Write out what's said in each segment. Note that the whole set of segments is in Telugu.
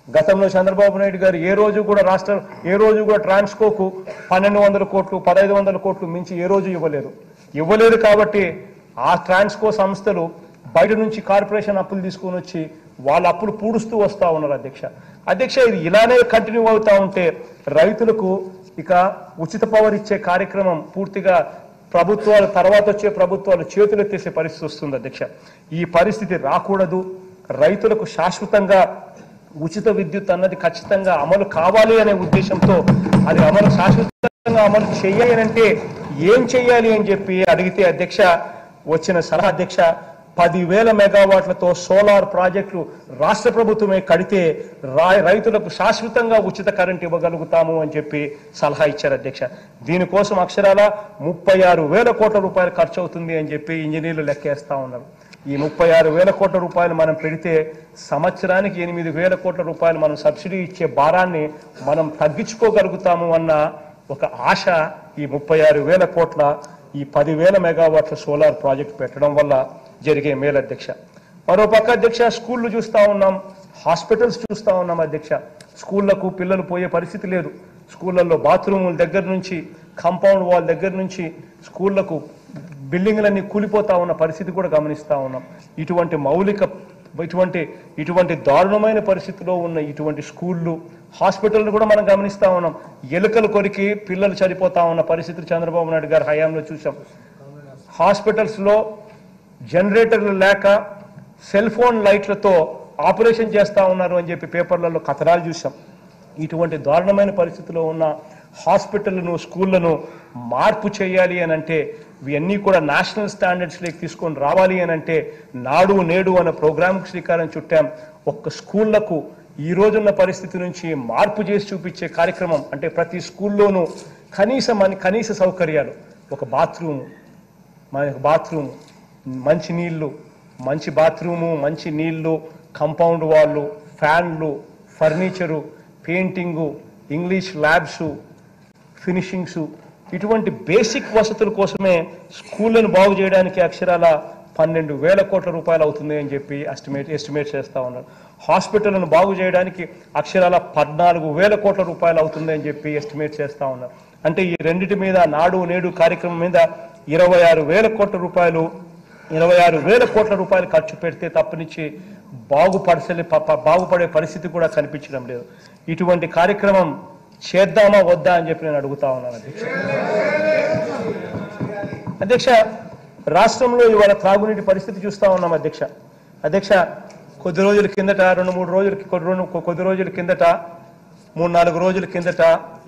గతంలో చంద్రబాబు నాయుడు గారు ఏ రోజు కూడా రాష్ట్ర ఏ రోజు కూడా ట్రాన్స్కోకు పన్నెండు వందల కోట్లు పదహైదు వందల కోట్లు మించి ఏ రోజు ఇవ్వలేదు ఇవ్వలేదు కాబట్టి ఆ ట్రాన్స్కో సంస్థలు బయట నుంచి కార్పొరేషన్ అప్పులు తీసుకొని వచ్చి వాళ్ళ అప్పులు పూడుస్తూ వస్తా ఉన్నారు అధ్యక్ష అధ్యక్ష ఇది ఇలానే కంటిన్యూ అవుతా ఉంటే రైతులకు ఇక ఉచిత పవర్ ఇచ్చే కార్యక్రమం పూర్తిగా ప్రభుత్వాలు తర్వాత వచ్చే ప్రభుత్వాలు చేతులెత్తేసే పరిస్థితి వస్తుంది అధ్యక్ష ఈ పరిస్థితి రాకూడదు రైతులకు శాశ్వతంగా ఉచిత విద్యుత్ అన్నది ఖచ్చితంగా అమలు కావాలి అనే ఉద్దేశంతో అది అమలు శాశ్వతంగా అమలు చేయాలంటే ఏం చేయాలి అని చెప్పి అడిగితే అధ్యక్ష వచ్చిన సలహా అధ్యక్ష పదివేల మెగావాట్లతో సోలార్ ప్రాజెక్టులు రాష్ట్ర ప్రభుత్వమే కడితే రా- రైతులకు శాశ్వతంగా ఉచిత కరెంట్ ఇవ్వగలుగుతాము అని చెప్పి సలహా ఇచ్చారు అధ్యక్ష దీనికోసం అక్షరాల ముప్పై ఆరు వేల కోట్ల రూపాయలు ఖర్చు అవుతుంది అని చెప్పి ఇంజనీర్లు లెక్కేస్తా ఉన్నారు ఈ ముప్పై ఆరు వేల కోట్ల రూపాయలు మనం పెడితే సంవత్సరానికి ఎనిమిది వేల కోట్ల రూపాయలు మనం సబ్సిడీ ఇచ్చే భారాన్ని మనం తగ్గించుకోగలుగుతాము అన్న ఒక ఆశ ఈ ముప్పై ఆరు వేల కోట్ల ఈ పదివేల మెగావాట్ల సోలార్ ప్రాజెక్ట్ పెట్టడం వల్ల జరిగే మేలు అధ్యక్ష మరో పక్క అధ్యక్ష స్కూళ్ళు చూస్తా ఉన్నాం హాస్పిటల్స్ చూస్తా ఉన్నాం అధ్యక్ష స్కూళ్లకు పిల్లలు పోయే పరిస్థితి లేదు స్కూళ్ళల్లో బాత్రూముల దగ్గర నుంచి కాంపౌండ్ వాల్ దగ్గర నుంచి స్కూళ్లకు బిల్డింగ్లన్నీ కూలిపోతా ఉన్న పరిస్థితి కూడా గమనిస్తా ఉన్నాం ఇటువంటి మౌలిక ఇటువంటి ఇటువంటి దారుణమైన పరిస్థితిలో ఉన్న ఇటువంటి స్కూళ్ళు హాస్పిటల్ని కూడా మనం గమనిస్తా ఉన్నాం ఎలుకలు కొరికి పిల్లలు చనిపోతా ఉన్న పరిస్థితులు చంద్రబాబు నాయుడు గారి హయాంలో చూసాం హాస్పిటల్స్ లో జనరేటర్లు లేక సెల్ ఫోన్ లైట్లతో ఆపరేషన్ చేస్తా ఉన్నారు అని చెప్పి పేపర్లలో కథనాలు చూసాం ఇటువంటి దారుణమైన పరిస్థితిలో ఉన్న హాస్పిటల్ను స్కూళ్లను మార్పు చేయాలి అని అంటే ఇవన్నీ కూడా నేషనల్ స్టాండర్డ్స్లోకి తీసుకొని రావాలి అని అంటే నాడు నేడు అనే ప్రోగ్రాంకి శ్రీకారం చుట్టాం ఒక్క స్కూళ్లకు ఈ రోజున్న పరిస్థితి నుంచి మార్పు చేసి చూపించే కార్యక్రమం అంటే ప్రతి స్కూల్లోనూ కనీస మన కనీస సౌకర్యాలు ఒక బాత్రూమ్ మన బాత్రూమ్ మంచి నీళ్లు మంచి బాత్రూము మంచి నీళ్లు కంపౌండ్ వాళ్ళు ఫ్యాన్లు furniture painting English labs finishings ఇటువంటి బేసిక్ వసతుల కోసమే స్కూళ్ళను బాగు చేయడానికి అక్షరాల పన్నెండు వేల కోట్ల రూపాయలు అవుతుంది అని చెప్పి ఎస్టిమేట్ ఎస్టిమేట్ చేస్తా ఉన్నారు హాస్పిటల్ను బాగు చేయడానికి అక్షరాల పద్నాలుగు వేల కోట్ల రూపాయలు అవుతుంది అని చెప్పి ఎస్టిమేట్ చేస్తా ఉన్నారు అంటే ఈ రెండిటి మీద నాడు నేడు కార్యక్రమం మీద ఇరవై ఆరు వేల కోట్ల రూపాయలు ఇరవై ఆరు వేల కోట్ల రూపాయలు ఖర్చు పెడితే తప్పనిచ్చి బాగుపరచలే ప- ప- బాగుపడే పరిస్థితి కూడా కనిపించడం లేదు ఇటువంటి కార్యక్రమం చేద్దామా వద్దా అని చెప్పి నేను అడుగుతా ఉన్నాను అధ్యక్ష అధ్యక్ష రాష్ట్రంలో ఇవాళ త్రాగునీటి పరిస్థితి చూస్తా ఉన్నాం అధ్యక్ష అధ్యక్ష కొద్ది రోజుల కిందట రెండు మూడు రోజులకి కొద్ది రోజు కొద్ది రోజుల కిందట మూడు నాలుగు రోజుల కిందట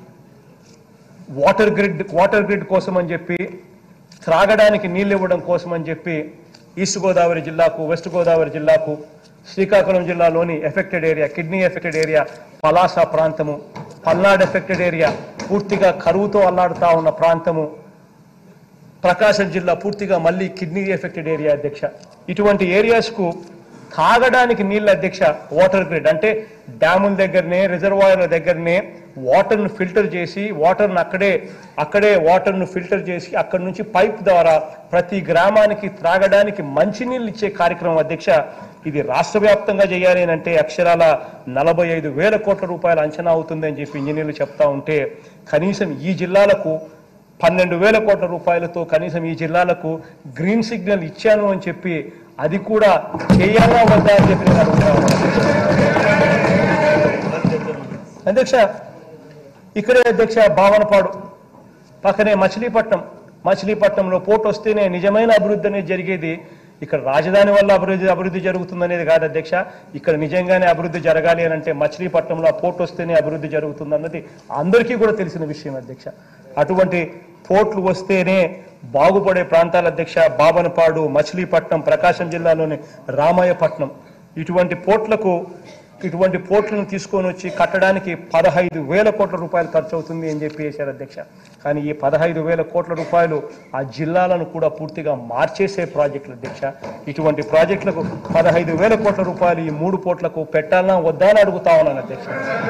వాటర్ గ్రిడ్ వాటర్ గ్రిడ్ కోసం అని చెప్పి త్రాగడానికి నీళ్ళు ఇవ్వడం కోసం అని చెప్పి ఈస్ట్ గోదావరి జిల్లాకు వెస్ట్ గోదావరి జిల్లాకు శ్రీకాకుళం జిల్లాలోని affected area kidney affected area Palasa ప్రాంతము పల్నాడు ఎఫెక్టెడ్ ఏరియా పూర్తిగా కరువుతో అల్లాడుతా ఉన్న ప్రాంతము ప్రకాశం జిల్లా పూర్తిగా మళ్ళీ కిడ్నీ ఎఫెక్టెడ్ ఏరియా అధ్యక్ష ఇటువంటి ఏరియాస్ కు తాగడానికి నీళ్ళ అధ్యక్ష వాటర్ గ్రిడ్ అంటే డ్యాముల దగ్గరనే రిజర్వాయర్ల దగ్గరనే వాటర్ ను ఫిల్టర్ చేసి వాటర్ ను అక్కడే అక్కడే వాటర్ ను ఫిల్టర్ చేసి అక్కడి నుంచి పైప్ ద్వారా ప్రతి గ్రామానికి త్రాగడానికి మంచినీళ్ళు ఇచ్చే కార్యక్రమం అధ్యక్ష ఇది రాష్ట్ర వ్యాప్తంగా చేయాలి అని అంటే అక్షరాల నలభై ఐదు వేల కోట్ల రూపాయల అంచనా అవుతుంది అని చెప్పి ఇంజనీర్లు చెప్తా ఉంటే కనీసం ఈ జిల్లాలకు పన్నెండు వేల కోట్ల రూపాయలతో కనీసం ఈ జిల్లాలకు గ్రీన్ సిగ్నల్ ఇచ్చాను అని చెప్పి అది కూడా చేయాలా వద్దా అని చెప్పి నేను అడుగుతా ఉన్నాను. అధ్యక్ష ఇక్కడే అధ్యక్ష భావనపాడు పక్కనే మచిలీపట్నం మచిలీపట్నంలో పోర్ట్ వస్తేనే నిజమైన అభివృద్ధి అనేది జరిగేది ఇక్కడ రాజధాని వల్ల అభివృద్ధి అభివృద్ధి జరుగుతుందనేది కాదు అధ్యక్ష ఇక్కడ నిజంగానే అభివృద్ధి జరగాలి అని అంటే మచిలీపట్నంలో ఆ పోర్ట్ వస్తేనే అభివృద్ధి జరుగుతుందన్నది అందరికీ కూడా తెలిసిన విషయం అధ్యక్ష అటువంటి పోర్ట్లు వస్తేనే బాగుపడే ప్రాంతాల అధ్యక్ష బాబనపాడు మచిలీపట్నం ప్రకాశం జిల్లాలోని రామాయపట్నం ఇటువంటి పోర్ట్లకు ఇటువంటి పోర్ట్లను తీసుకొని వచ్చి కట్టడానికి పదహైదు వేల కోట్ల రూపాయలు ఖర్చు అవుతుంది అని చెప్పి వేశారు అధ్యక్ష కానీ ఈ పదహైదు వేల కోట్ల రూపాయలు ఆ జిల్లాలను కూడా పూర్తిగా మార్చేసే ప్రాజెక్టులు అధ్యక్ష ఇటువంటి ప్రాజెక్టులకు పదహైదు వేల కోట్ల రూపాయలు ఈ మూడు పోర్ట్లకు పెట్టాలన్నా వద్దా అని అడుగుతా ఉన్నాను అధ్యక్ష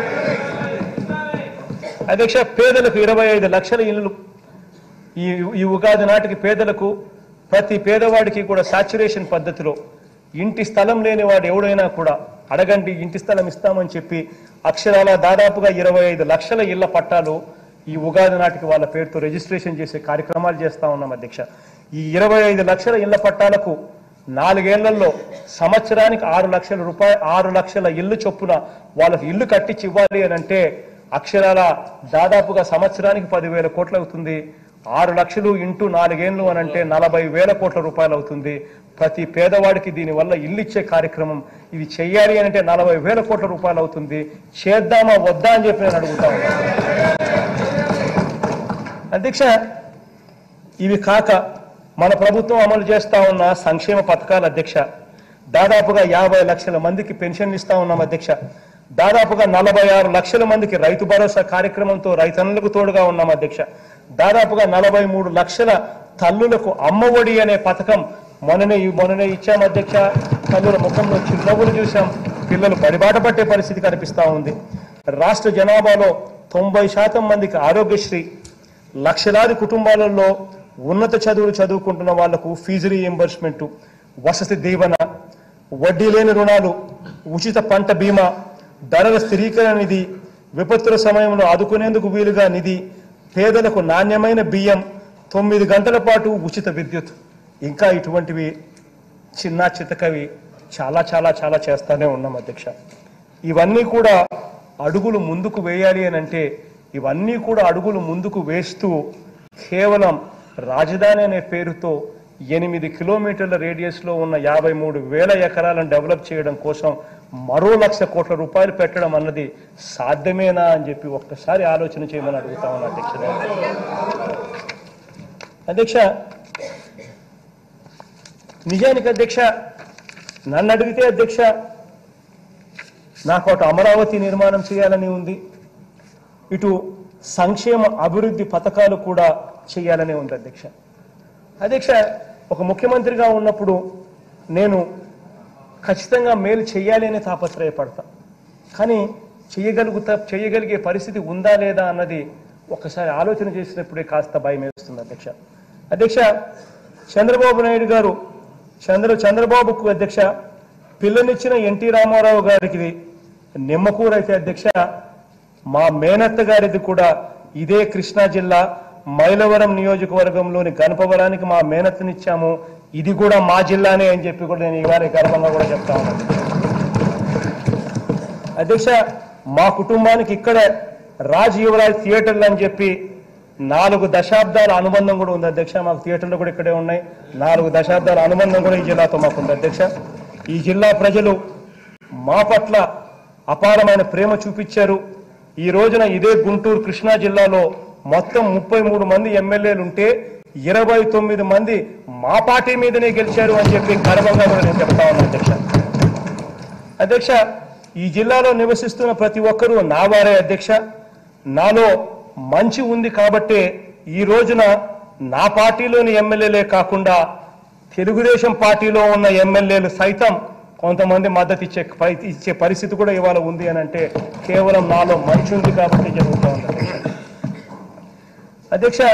అధ్యక్ష పేదలకు ఇరవై ఐదు లక్షల ఇళ్ళు ఈ ఈ ఉగాది నాటికి పేదలకు ప్రతి పేదవాడికి కూడా సాచురేషన్ పద్ధతిలో ఇంటి స్థలం లేని వాడు ఎవడైనా కూడా అడగండి ఇంటి స్థలం ఇస్తామని చెప్పి అక్షరాల దాదాపుగా ఇరవై ఐదు లక్షల ఇళ్ల పట్టాలు ఈ ఉగాది నాటికి వాళ్ళ పేరుతో రిజిస్ట్రేషన్ చేసే కార్యక్రమాలు చేస్తా ఉన్నాం అధ్యక్ష ఈ ఇరవై ఐదు లక్షల ఇళ్ల పట్టాలకు నాలుగేళ్లలో సంవత్సరానికి ఆరు లక్షల రూపాయలు ఆరు లక్షల ఇల్లు చొప్పున వాళ్ళకి ఇల్లు కట్టించి ఇవ్వాలి అని అంటే అక్షరాల దాదాపుగా సంవత్సరానికి పదివేల కోట్లు అవుతుంది ఆరు లక్షలు ఇంటూ నాలుగేళ్లు అని అంటే నలభై వేల కోట్ల రూపాయలు అవుతుంది ప్రతి పేదవాడికి దీనివల్ల ఇల్లు ఇచ్చే కార్యక్రమం ఇది చెయ్యాలి అని అంటే నలభై వేల కోట్ల రూపాయలు అవుతుంది చేద్దామా వద్దా అని చెప్పి నేను అడుగుతా ఉన్నాను అధ్యక్ష ఇవి కాక మన ప్రభుత్వం అమలు చేస్తా ఉన్న సంక్షేమ పథకాల అధ్యక్ష దాదాపుగా యాభై లక్షల మందికి పెన్షన్లు ఇస్తా ఉన్నాం అధ్యక్ష దాదాపుగా నలభై ఆరు లక్షల మందికి రైతు భరోసా కార్యక్రమంతో రైతన్నులకు తోడుగా ఉన్నాం అధ్యక్ష దాదాపుగా నలభై మూడు లక్షల తల్లులకు అమ్మఒడి అనే పథకం మొన్ననే మొన్ననే ఇచ్చాం అధ్యక్ష తల్లుల ముఖంలో చిరునవ్వులు చూసాం పిల్లలు బడిబాట పట్టే పరిస్థితి కనిపిస్తా ఉంది రాష్ట్ర జనాభాలో తొంభై శాతం మందికి ఆరోగ్యశ్రీ లక్షలాది కుటుంబాలలో ఉన్నత చదువులు చదువుకుంటున్న వాళ్లకు ఫీజు రీఎంబర్స్మెంట్ వసతి దీవెన వడ్డీ లేని రుణాలు ఉచిత పంట బీమా ధరల స్థిరీకరణ నిధి విపత్తుల సమయంలో ఆదుకునేందుకు వీలుగా నిధి పేదలకు నాణ్యమైన బియ్యం తొమ్మిది గంటల పాటు ఉచిత విద్యుత్ ఇంకా ఇటువంటివి చిన్న చితకవి చాలా చాలా చాలా చేస్తానే ఉన్నాం అధ్యక్ష ఇవన్నీ కూడా అడుగులు ముందుకు వేయాలి అని అంటే ఇవన్నీ కూడా అడుగులు ముందుకు వేస్తూ కేవలం రాజధాని అనే పేరుతో ఎనిమిది కిలోమీటర్ల రేడియస్లో ఉన్న యాభై మూడు వేల ఎకరాలను డెవలప్ చేయడం కోసం మరో లక్ష కోట్ల రూపాయలు పెట్టడం అన్నది సాధ్యమేనా అని చెప్పి ఒక్కసారి ఆలోచన చేయమని అడుగుతా ఉన్నా అధ్యక్ష అధ్యక్ష నిజానికి అధ్యక్ష నన్ను అడిగితే అధ్యక్ష నాకు అటు అమరావతి నిర్మాణం చేయాలని ఉంది ఇటు సంక్షేమ అభివృద్ధి పథకాలు కూడా చేయాలనే ఉంది అధ్యక్ష అధ్యక్ష ఒక ముఖ్యమంత్రిగా ఉన్నప్పుడు నేను ఖచ్చితంగా మేలు చేయాలి అనే తాపత్రయపడతా కానీ చేయగలుగుతా చేయగలిగే పరిస్థితి ఉందా లేదా అన్నది ఒకసారి ఆలోచన చేసినప్పుడే కాస్త భయం వేస్తుంది అధ్యక్ష అధ్యక్ష చంద్రబాబు నాయుడు గారు చంద్ర చంద్రబాబుకు అధ్యక్ష పిల్లనిచ్చిన ఎన్టీ రామారావు గారికి నిమ్మకూరు అయితే అధ్యక్ష మా మేనత్త గారిది కూడా ఇదే కృష్ణా జిల్లా మైలవరం నియోజకవర్గంలోని గణపవరానికి మా మేనత్తనిచ్చాము ఇది కూడా మా జిల్లానే అని చెప్పి కూడా నేను ఇవాళ గర్వంగా కూడా చెప్తా ఉన్నాను అధ్యక్ష మా కుటుంబానికి ఇక్కడ రాజ్ యువరాజ్ థియేటర్లు అని చెప్పి నాలుగు దశాబ్దాల అనుబంధం కూడా ఉంది అధ్యక్ష మాకు థియేటర్లు కూడా ఇక్కడే ఉన్నాయి నాలుగు దశాబ్దాల అనుబంధం కూడా ఈ జిల్లాతో మాకు ఉంది అధ్యక్ష ఈ జిల్లా ప్రజలు మా పట్ల అపారమైన ప్రేమ చూపించారు ఈ రోజున ఇదే గుంటూరు కృష్ణా జిల్లాలో మొత్తం ముప్పై మూడు మంది ఎమ్మెల్యేలు ఉంటే ఇరవై తొమ్మిది మంది మా పార్టీ మీదనే గెలిచారు అని చెప్పి గర్వంగా కూడా నేను చెప్తా ఉన్నాను అధ్యక్ష అధ్యక్ష ఈ జిల్లాలో నివసిస్తున్న ప్రతి ఒక్కరూ నా వారే అధ్యక్ష నాలో మంచి ఉంది కాబట్టే ఈ రోజున నా పార్టీలోని ఎమ్మెల్యేలే కాకుండా తెలుగుదేశం పార్టీలో ఉన్న ఎమ్మెల్యేలు సైతం కొంతమంది మద్దతు ఇచ్చే పరి- ఇచ్చే పరిస్థితి కూడా ఇవాళ ఉంది అని అంటే కేవలం నాలో మంచి ఉంది కాబట్టి జరుగుతూ ఉంది అధ్యక్ష అధ్యక్ష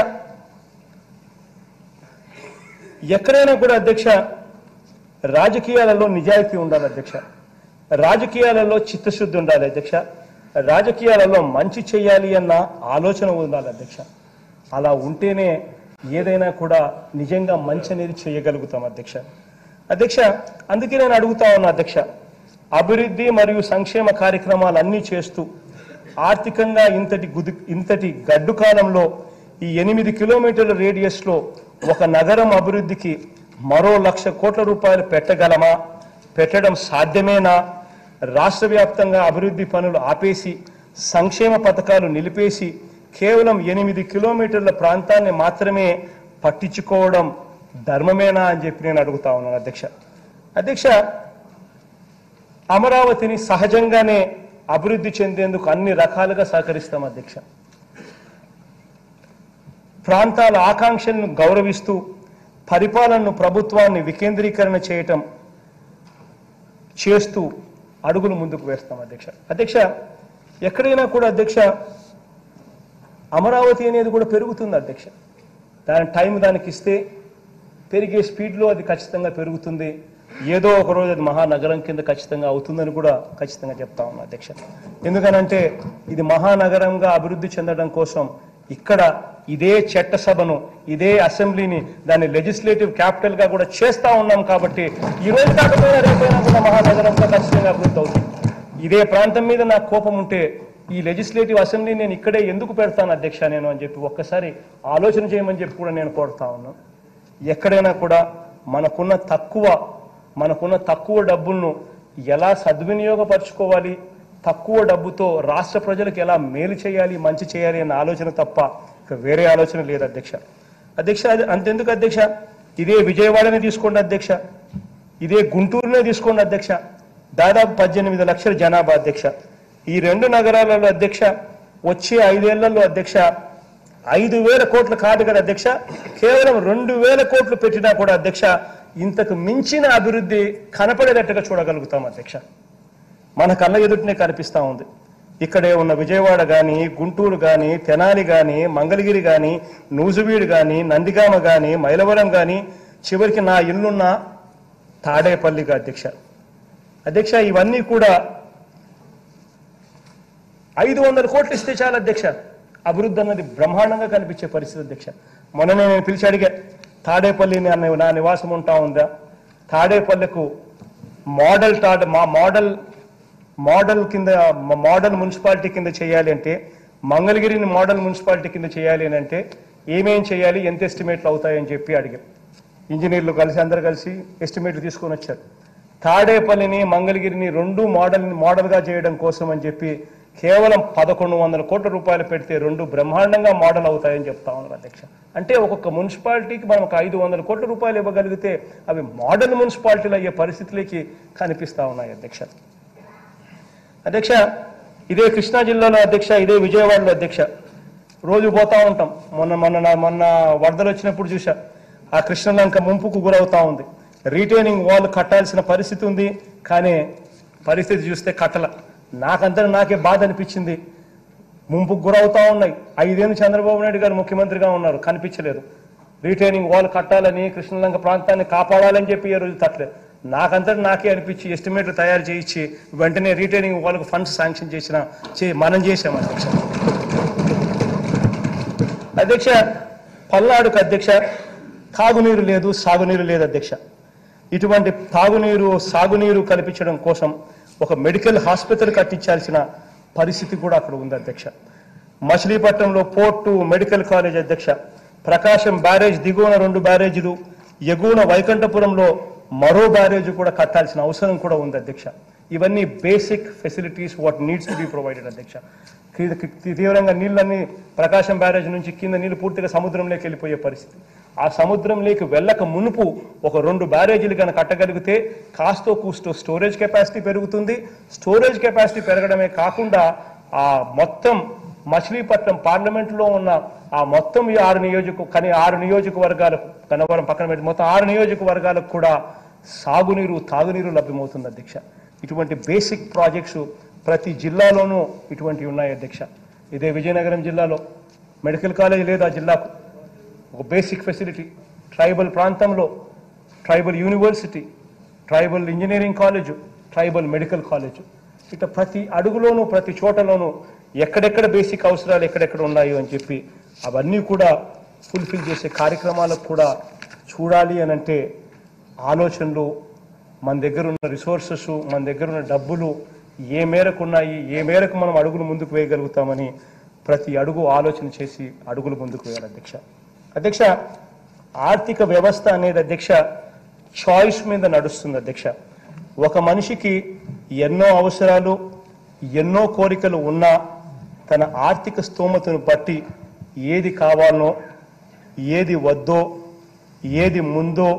ఎక్కడైనా కూడా అధ్యక్ష రాజకీయాలలో నిజాయితీ ఉండాలి అధ్యక్ష రాజకీయాలలో చిత్తశుద్ధి ఉండాలి అధ్యక్ష రాజకీయాలలో మంచి చేయాలి అన్న ఆలోచన ఉండాలి అధ్యక్ష అలా ఉంటేనే ఏదైనా కూడా నిజంగా మంచి అనేది చేయగలుగుతాం అధ్యక్ష అధ్యక్ష అందుకే నేను అడుగుతా ఉన్నా అధ్యక్ష అభివృద్ధి మరియు సంక్షేమ కార్యక్రమాలన్నీ చేస్తూ ఆర్థికంగా ఇంతటి గుది ఇంతటి గడ్డు కాలంలో ఈ ఎనిమిది కిలోమీటర్ల రేడియస్లో ఒక నగరం అభివృద్ధికి మరో లక్ష కోట్ల రూపాయలు పెట్టగలమా పెట్టడం సాధ్యమేనా రాష్ట్ర వ్యాప్తంగా అభివృద్ధి పనులు ఆపేసి సంక్షేమ పథకాలు నిలిపేసి కేవలం ఎనిమిది కిలోమీటర్ల ప్రాంతాన్ని మాత్రమే పట్టించుకోవడం ధర్మమేనా అని చెప్పి నేను అడుగుతా ఉన్నాను అధ్యక్ష అధ్యక్ష అమరావతిని సహజంగానే అభివృద్ధి చెందేందుకు అన్ని రకాలుగా సహకరిస్తాం అధ్యక్ష ప్రాంతాల ఆకాంక్షలను గౌరవిస్తూ పరిపాలనను ప్రభుత్వాన్ని వికేంద్రీకరణ చేయటం చేస్తూ అడుగులు ముందుకు వేస్తాం అధ్యక్ష అధ్యక్ష ఎక్కడైనా కూడా అధ్యక్ష అమరావతి అనేది కూడా పెరుగుతుంది అధ్యక్ష దాని టైం దానికి ఇస్తే పెరిగే స్పీడ్లో అది ఖచ్చితంగా పెరుగుతుంది ఏదో ఒక రోజు అది మహానగరం కింద ఖచ్చితంగా అవుతుందని కూడా ఖచ్చితంగా చెప్తా ఉన్నా అధ్యక్ష ఎందుకనంటే ఇది మహానగరంగా అభివృద్ధి చెందడం కోసం ఇక్కడ ఇదే చట్టసభను ఇదే అసెంబ్లీని దాన్ని లెజిస్లేటివ్ క్యాపిటల్ గా కూడా చేస్తా ఉన్నాం కాబట్టి ఈ రోజు కాకపోయినా రేపైనా కూడా మహానగరంగా ఖచ్చితంగా అభివృద్ధి అవుతుంది ఇదే ప్రాంతం మీద నాకు కోపం ఉంటే ఈ లెజిస్లేటివ్ అసెంబ్లీ నేను ఇక్కడే ఎందుకు పెడతాను అధ్యక్ష నేను అని చెప్పి ఒక్కసారి ఆలోచన చేయమని చెప్పి కూడా నేను కోరుతా ఉన్నాను ఎక్కడైనా కూడా మనకున్న తక్కువ మనకున్న తక్కువ డబ్బులను ఎలా సద్వినియోగపరచుకోవాలి తక్కువ డబ్బుతో రాష్ట్ర ప్రజలకు ఎలా మేలు చేయాలి మంచి చేయాలి అన్న ఆలోచన తప్ప ఇక వేరే ఆలోచన లేదు అధ్యక్ష అధ్యక్ష అది అంతెందుకు అధ్యక్ష ఇదే విజయవాడనే తీసుకోండి అధ్యక్ష ఇదే గుంటూరునే తీసుకోండి అధ్యక్ష దాదాపు పద్దెనిమిది లక్షల జనాభా అధ్యక్ష ఈ రెండు నగరాలలో అధ్యక్ష వచ్చే ఐదేళ్లలో అధ్యక్ష ఐదు వేల కోట్లు కాదు కదా అధ్యక్ష కేవలం రెండు వేల కోట్లు పెట్టినా కూడా అధ్యక్ష ఇంతకు మించిన అభివృద్ధి కనపడేటట్టుగా చూడగలుగుతాం అధ్యక్ష మన కళ్ళ ఎదుటనే కనిపిస్తా ఉంది ఇక్కడే ఉన్న విజయవాడ కానీ గుంటూరు కానీ తెనాలి కానీ మంగళగిరి కానీ నూజువీడు కానీ నందిగామ కానీ మైలవరం కానీ చివరికి నా ఇల్లున్న తాడేపల్లిగా అధ్యక్ష అధ్యక్ష ఇవన్నీ కూడా ఐదు వందల కోట్లు ఇస్తే చాలు అధ్యక్ష అభివృద్ధి అన్నది బ్రహ్మాండంగా కనిపించే పరిస్థితి అధ్యక్ష మొన్ననే నేను పిలిచి అడిగా తాడేపల్లి నా నా నివాసం ఉంటా ఉందా తాడేపల్లికు మోడల్ టాడ్ మా మోడల్ మోడల్ కింద మ- మోడల్ మున్సిపాలిటీ కింద చేయాలి అంటే మంగళగిరిని మోడల్ మున్సిపాలిటీ కింద చేయాలి అని అంటే ఏమేం చేయాలి ఎంత ఎస్టిమేట్లు అవుతాయని చెప్పి అడిగాం ఇంజనీర్లు కలిసి అందరు కలిసి ఎస్టిమేట్లు తీసుకొని వచ్చారు తాడేపల్లిని మంగళగిరిని రెండు మోడల్ మోడల్గా చేయడం కోసం అని చెప్పి కేవలం పదకొండు వందల కోట్ల రూపాయలు పెడితే రెండు బ్రహ్మాండంగా మోడల్ అవుతాయని చెప్తా ఉన్నారు అధ్యక్ష అంటే ఒక్కొక్క మున్సిపాలిటీకి మనం ఒక ఐదు వందల కోట్ల రూపాయలు ఇవ్వగలిగితే అవి మోడల్ మున్సిపాలిటీలు అయ్యే పరిస్థితులకి కనిపిస్తా ఉన్నాయి అధ్యక్ష అధ్యక్ష ఇదే కృష్ణా జిల్లాలో అధ్యక్ష ఇదే విజయవాడలో అధ్యక్ష రోజు పోతా ఉంటాం మొన్న మొన్న నా- మొన్న వరదలు వచ్చినప్పుడు చూసా ఆ కృష్ణలంక ముంపుకు గురవుతా ఉంది రీటైనింగ్ వాల్ కట్టాల్సిన పరిస్థితి ఉంది కానీ పరిస్థితి చూస్తే కట్టల నాకంతా నాకే బాధ అనిపించింది ముంపుకు గురవుతా ఉన్నాయి ఐదేళ్ళు చంద్రబాబు నాయుడు గారు ముఖ్యమంత్రిగా ఉన్నారు కనిపించలేదు రీటైనింగ్ వాల్ కట్టాలని కృష్ణలంక ప్రాంతాన్ని కాపాడాలని చెప్పి ఈ రోజు తట్టలేదు నాకంతటి నాకే అనిపించి ఎస్టిమేట్లు తయారు చేయించి వెంటనే రీటైనింగ్ వాళ్ళకు ఫండ్స్ శాంక్షన్ చేసిన చే మనం చేసాం అధ్యక్ష అధ్యక్ష పల్నాడుకు అధ్యక్ష తాగునీరు లేదు సాగునీరు లేదు అధ్యక్ష ఇటువంటి తాగునీరు సాగునీరు కల్పించడం కోసం ఒక మెడికల్ హాస్పిటల్ కట్టించాల్సిన పరిస్థితి కూడా అక్కడ ఉంది అధ్యక్ష మచిలీపట్నంలో పోర్టు మెడికల్ కాలేజ్ అధ్యక్ష ప్రకాశం బ్యారేజ్ దిగువన రెండు బ్యారేజీలు ఎగువన వైకుంఠపురంలో మరో బ్యారేజ్ కూడా కట్టాల్సిన అవసరం కూడా ఉంది అధ్యక్ష ఇవన్నీ basic facilities what needs to be provided అధ్యక్ష క్రీ- క్రీ- తీవ్రంగా నీళ్ళన్నీ ప్రకాశం బ్యారేజ్ నుంచి కింద నీళ్లు పూర్తిగా సముద్రంలోకి వెళ్ళిపోయే పరిస్థితి ఆ సముద్రంలోకి వెళ్ళక మునుపు ఒక రెండు బ్యారేజీలు కనుక కట్టగలిగితే కాస్తో కూస్తో స్టోరేజ్ కెపాసిటీ పెరుగుతుంది స్టోరేజ్ కెపాసిటీ పెరగడమే కాకుండా ఆ మొత్తం మచిలీపట్నం పార్లమెంట్లో ఉన్న ఆ మొత్తం ఈ ఆరు నియోజక కని ఆరు నియోజకవర్గాలకు కనవరం పక్కన పెట్టి మొత్తం ఆరు నియోజకవర్గాలకు కూడా సాగునీరు తాగునీరు లభ్యమవుతుంది అధ్యక్ష ఇటువంటి బేసిక్ ప్రాజెక్ట్స్ ప్రతి జిల్లాలోనూ ఇటువంటివి ఉన్నాయి అధ్యక్ష ఇదే విజయనగరం జిల్లాలో మెడికల్ కాలేజ్ లేదు ఆ జిల్లాకు ఒక బేసిక్ ఫెసిలిటీ ట్రైబల్ ప్రాంతంలో tribal university tribal engineering college tribal medical college ఇట్లా ప్రతి అడుగులోనూ ప్రతి చోటలోనూ ఎక్కడెక్కడ బేసిక్ అవసరాలు ఎక్కడెక్కడ ఉన్నాయో అని చెప్పి అవన్నీ కూడా ఫుల్ఫిల్ చేసే కార్యక్రమాలకు కూడా చూడాలి అని అంటే ఆలోచనలు మన దగ్గర ఉన్న రిసోర్సెస్ మన దగ్గర ఉన్న డబ్బులు ఏ మేరకు ఉన్నాయి ఏ మేరకు మనం అడుగులు ముందుకు వేయగలుగుతామని ప్రతి అడుగు ఆలోచన చేసి అడుగులు ముందుకు వేయాలి అధ్యక్ష అధ్యక్ష ఆర్థిక వ్యవస్థ అనేది అధ్యక్ష చాయిస్ మీద నడుస్తుంది అధ్యక్ష ఒక మనిషికి ఎన్నో అవసరాలు ఎన్నో కోరికలు ఉన్నా తన ఆర్థిక స్తోమతను బట్టి ఏది కావాలనో ఏది వద్దో ఏది ముందో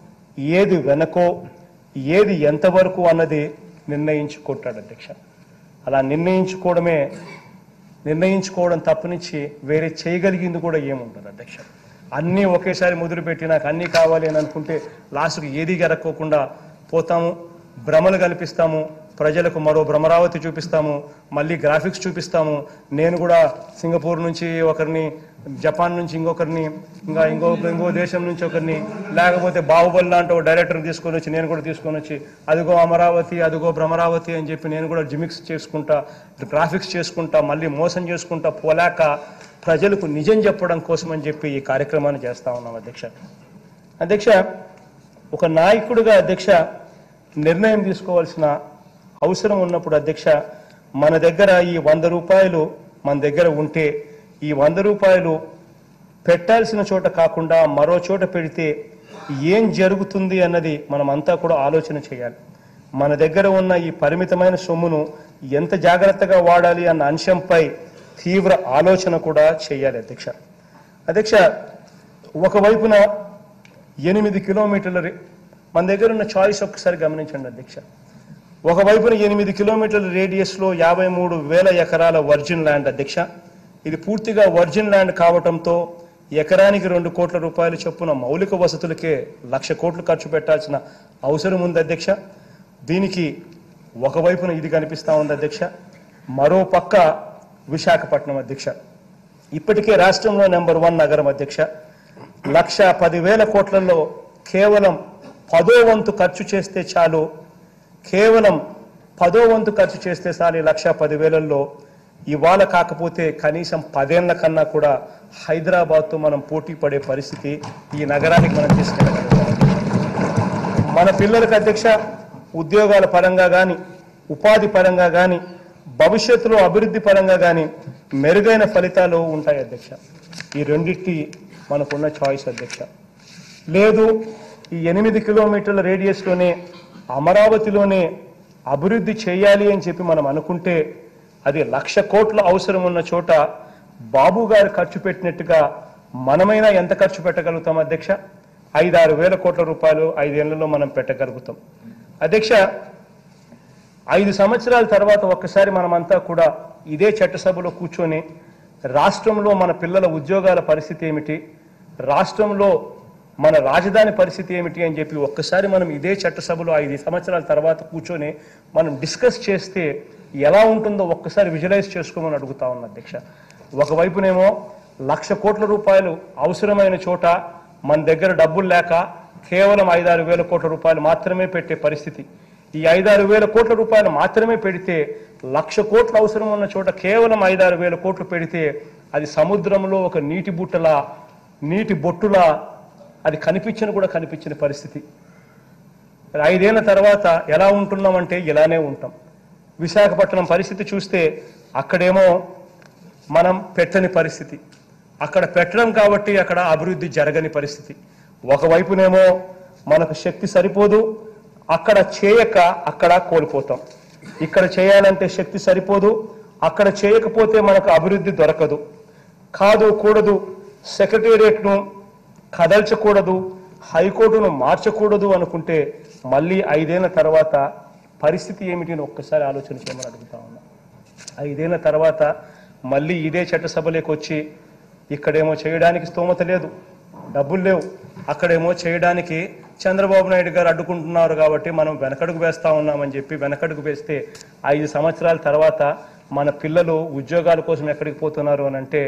ఏది వెనకో ఏది ఎంతవరకు అన్నది నిర్ణయించుకుంటాడు అధ్యక్ష అలా నిర్ణయించుకోవడమే నిర్ణయించుకోవడం తప్పనిచ్చి వేరే చేయగలిగింది కూడా ఏముంటుంది అధ్యక్ష అన్నీ ఒకేసారి మొదలుపెట్టి నాకు అన్నీ కావాలి అని అనుకుంటే లాస్ట్కి ఏది గరక్కోకుండా పోతాము భ్రమలు కల్పిస్తాము ప్రజలకు మరో భ్రమరావతి చూపిస్తాము మళ్ళీ గ్రాఫిక్స్ చూపిస్తాము నేను కూడా సింగపూర్ నుంచి ఒకరిని జపాన్ నుంచి ఇంకొకరిని ఇంకా ఇంకో ఇంకో దేశం నుంచి ఒకరిని లేకపోతే బాహుబలి లాంటి ఒక డైరెక్టర్ తీసుకొని వచ్చి నేను కూడా తీసుకొని వచ్చి అదిగో అమరావతి అదిగో భ్రమరావతి అని చెప్పి నేను కూడా జిమిక్స్ చేసుకుంటా గ్రాఫిక్స్ చేసుకుంటా మళ్ళీ మోసం చేసుకుంటా పోలేక ప్రజలకు నిజం చెప్పడం కోసం అని చెప్పి ఈ కార్యక్రమాన్ని చేస్తా ఉన్నాం అధ్యక్ష అధ్యక్ష ఒక నాయకుడిగా అధ్యక్ష నిర్ణయం తీసుకోవాల్సిన అవసరం ఉన్నప్పుడు అధ్యక్ష మన దగ్గర ఈ వంద రూపాయలు మన దగ్గర ఉంటే ఈ వంద రూపాయలు పెట్టాల్సిన చోట కాకుండా మరో చోట పెడితే ఏం జరుగుతుంది అన్నది మనమంతా కూడా ఆలోచన చేయాలి మన దగ్గర ఉన్న ఈ పరిమితమైన సొమ్మును ఎంత జాగ్రత్తగా వాడాలి అన్న అంశంపై తీవ్ర ఆలోచన కూడా చేయాలి అధ్యక్ష అధ్యక్ష ఒకవైపున ఎనిమిది కిలోమీటర్ల రే- మన దగ్గర ఉన్న చాయిస్ ఒక్కసారి గమనించండి అధ్యక్ష ఒకవైపున ఎనిమిది కిలోమీటర్ల రేడియస్లో యాభై మూడు వేల ఎకరాల వర్జిన్ ల్యాండ్ అధ్యక్ష ఇది పూర్తిగా వర్జిన్ ల్యాండ్ కావటంతో ఎకరానికి రెండు కోట్ల రూపాయలు చొప్పున మౌలిక వసతులకే లక్ష కోట్లు ఖర్చు పెట్టాల్సిన అవసరం ఉంది అధ్యక్ష దీనికి ఒకవైపున ఇది కనిపిస్తా ఉంది అధ్యక్ష మరో పక్క విశాఖపట్నం అధ్యక్ష ఇప్పటికే రాష్ట్రంలో నెంబర్ వన్ నగరం అధ్యక్ష లక్ష పదివేల కోట్లలో కేవలం పదో వంతు ఖర్చు చేస్తే చాలు కేవలం పదో వంతు ఖర్చు చేస్తే చాలు ఈ లక్ష పదివేలలో ఇవాళ కాకపోతే కనీసం పదేళ్ల కన్నా కూడా హైదరాబాద్తో మనం పోటీ పడే పరిస్థితి ఈ నగరానికి మనం తీసుకెళ్ళగలుగుతాం మన పిల్లలకు అధ్యక్ష ఉద్యోగాల పరంగా కానీ ఉపాధి పరంగా కానీ భవిష్యత్తులో అభివృద్ధి పరంగా కానీ మెరుగైన ఫలితాలు ఉంటాయి అధ్యక్ష ఈ రెండింటి మనకున్న చాయిస్ అధ్యక్ష లేదు ఈ ఎనిమిది కిలోమీటర్ల రేడియస్లోనే అమరావతిలోనే అభివృద్ధి చేయాలి అని చెప్పి మనం అనుకుంటే అది లక్ష కోట్ల అవసరం ఉన్న చోట బాబు గారు ఖర్చు పెట్టినట్టుగా మనమైనా ఎంత ఖర్చు పెట్టగలుగుతాం అధ్యక్ష ఐదారు వేల కోట్ల రూపాయలు ఐదేళ్లలో మనం పెట్టగలుగుతాం అధ్యక్ష ఐదు సంవత్సరాల తర్వాత ఒక్కసారి మనమంతా కూడా ఇదే చట్టసభలో కూర్చొని రాష్ట్రంలో మన పిల్లల ఉద్యోగాల పరిస్థితి ఏమిటి రాష్ట్రంలో మన రాజధాని పరిస్థితి ఏమిటి అని చెప్పి ఒక్కసారి మనం ఇదే చట్టసభలో ఐదు సంవత్సరాల తర్వాత కూర్చొని మనం డిస్కస్ చేస్తే ఎలా ఉంటుందో ఒక్కసారి విజువలైజ్ చేసుకోమని అడుగుతా ఉన్నా అధ్యక్ష ఒకవైపునేమో లక్ష కోట్ల రూపాయలు అవసరమైన చోట మన దగ్గర డబ్బులు లేక కేవలం ఐదారు వేల కోట్ల రూపాయలు మాత్రమే పెట్టే పరిస్థితి ఈ ఐదారు వేల కోట్ల రూపాయలు మాత్రమే పెడితే లక్ష కోట్ల అవసరం ఉన్న చోట కేవలం ఐదారు వేల కోట్లు పెడితే అది సముద్రంలో ఒక నీటి బుట్టలా నీటి బొట్టులా అది కనిపించని కూడా కనిపించిన పరిస్థితి ఐదేళ్ల తర్వాత ఎలా ఉంటున్నామంటే ఇలానే ఉంటాం విశాఖపట్నం పరిస్థితి చూస్తే అక్కడేమో మనం పెట్టని పరిస్థితి అక్కడ పెట్టడం కాబట్టి అక్కడ అభివృద్ధి జరగని పరిస్థితి ఒకవైపునేమో మనకు శక్తి సరిపోదు అక్కడ చేయక అక్కడ కోల్పోతాం ఇక్కడ చేయాలంటే శక్తి సరిపోదు అక్కడ చేయకపోతే మనకు అభివృద్ధి దొరకదు కాదు కూడదు సెక్రటేరియట్ను కదల్చకూడదు హైకోర్టును మార్చకూడదు అనుకుంటే మళ్ళీ ఐదేళ్ల తర్వాత పరిస్థితి ఏమిటి అని ఒక్కసారి ఆలోచన చేయమని అడుగుతా ఉన్నా ఐదేళ్ల తర్వాత మళ్ళీ ఇదే చట్టసభలోకి వచ్చి ఇక్కడేమో చేయడానికి స్తోమత లేదు డబ్బులు లేవు అక్కడేమో చేయడానికి చంద్రబాబు నాయుడు గారు అడ్డుకుంటున్నారు కాబట్టి మనం వెనకడుగు వేస్తా ఉన్నామని చెప్పి వెనకడుగు వేస్తే ఐదు సంవత్సరాల తర్వాత మన పిల్లలు ఉద్యోగాల కోసం ఎక్కడికి పోతున్నారు అని అంటే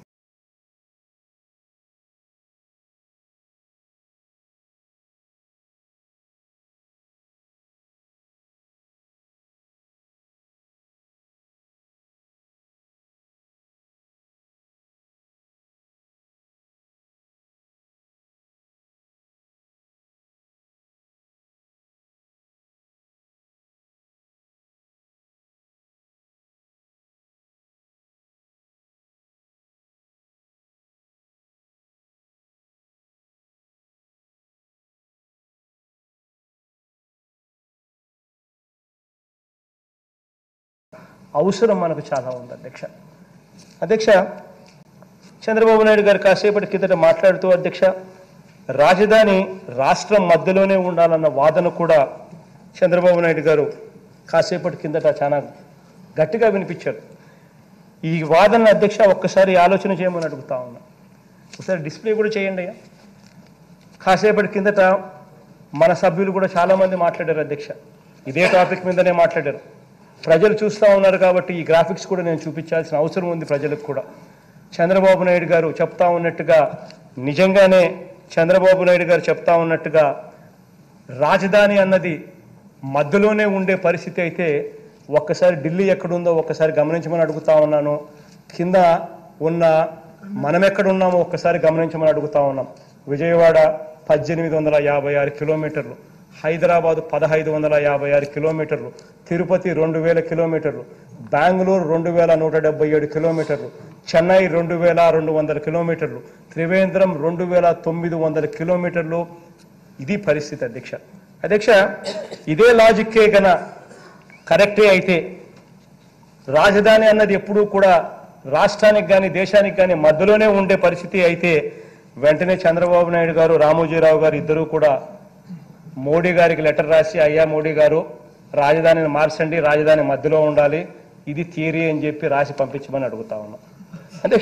అవసరం మనకు చాలా ఉంది అధ్యక్ష అధ్యక్ష చంద్రబాబు నాయుడు గారు కాసేపటి కిందట మాట్లాడుతూ అధ్యక్ష రాజధాని రాష్ట్రం మధ్యలోనే ఉండాలన్న వాదన కూడా చంద్రబాబు నాయుడు గారు కాసేపటి కిందట చాలా గట్టిగా వినిపించారు ఈ వాదన అధ్యక్ష ఒక్కసారి ఆలోచన చేయమని అడుగుతా ఉన్నా ఒకసారి డిస్ప్లే కూడా చేయండి అయ్యా కాసేపటి కిందట మన సభ్యులు కూడా చాలామంది మాట్లాడారు అధ్యక్ష ఇదే టాపిక్ మీదనే మాట్లాడారు ప్రజలు చూస్తూ ఉన్నారు కాబట్టి ఈ గ్రాఫిక్స్ కూడా నేను చూపించాల్సిన అవసరం ఉంది ప్రజలకు కూడా చంద్రబాబు నాయుడు గారు చెప్తా ఉన్నట్టుగా నిజంగానే చంద్రబాబు నాయుడు గారు చెప్తా ఉన్నట్టుగా రాజధాని అన్నది మధ్యలోనే ఉండే పరిస్థితి అయితే ఒక్కసారి ఢిల్లీ ఎక్కడుందో ఒక్కసారి గమనించమని అడుగుతా ఉన్నాను కింద ఉన్న మనం ఎక్కడ ఉన్నామో ఒక్కసారి గమనించమని అడుగుతా ఉన్నాం విజయవాడ పద్దెనిమిది వందల యాభై ఆరు కిలోమీటర్లు హైదరాబాదు పదహైదు వందల యాభై ఆరు కిలోమీటర్లు తిరుపతి రెండు వేల కిలోమీటర్లు బెంగళూరు రెండు వేల నూట డెబ్బై ఏడు కిలోమీటర్లు చెన్నై రెండు వేల రెండు వందల కిలోమీటర్లు త్రివేంద్రం రెండు వేల తొమ్మిది వందల కిలోమీటర్లు ఇది పరిస్థితి అధ్యక్ష అధ్యక్ష ఇదే లాజిక్కే గన కరెక్టే అయితే రాజధాని అన్నది ఎప్పుడూ కూడా రాష్ట్రానికి కానీ దేశానికి కానీ మధ్యలోనే ఉండే పరిస్థితి అయితే వెంటనే చంద్రబాబు నాయుడు గారు రామోజీరావు గారు ఇద్దరూ కూడా మోడీ గారికి లెటర్ రాసి అయ్యా మోడీ గారు రాజధానిని మార్చండి రాజధాని మధ్యలో ఉండాలి ఇది థియరీ అని చెప్పి రాసి పంపించమని అడుగుతా ఉన్నాం అధ్యక్ష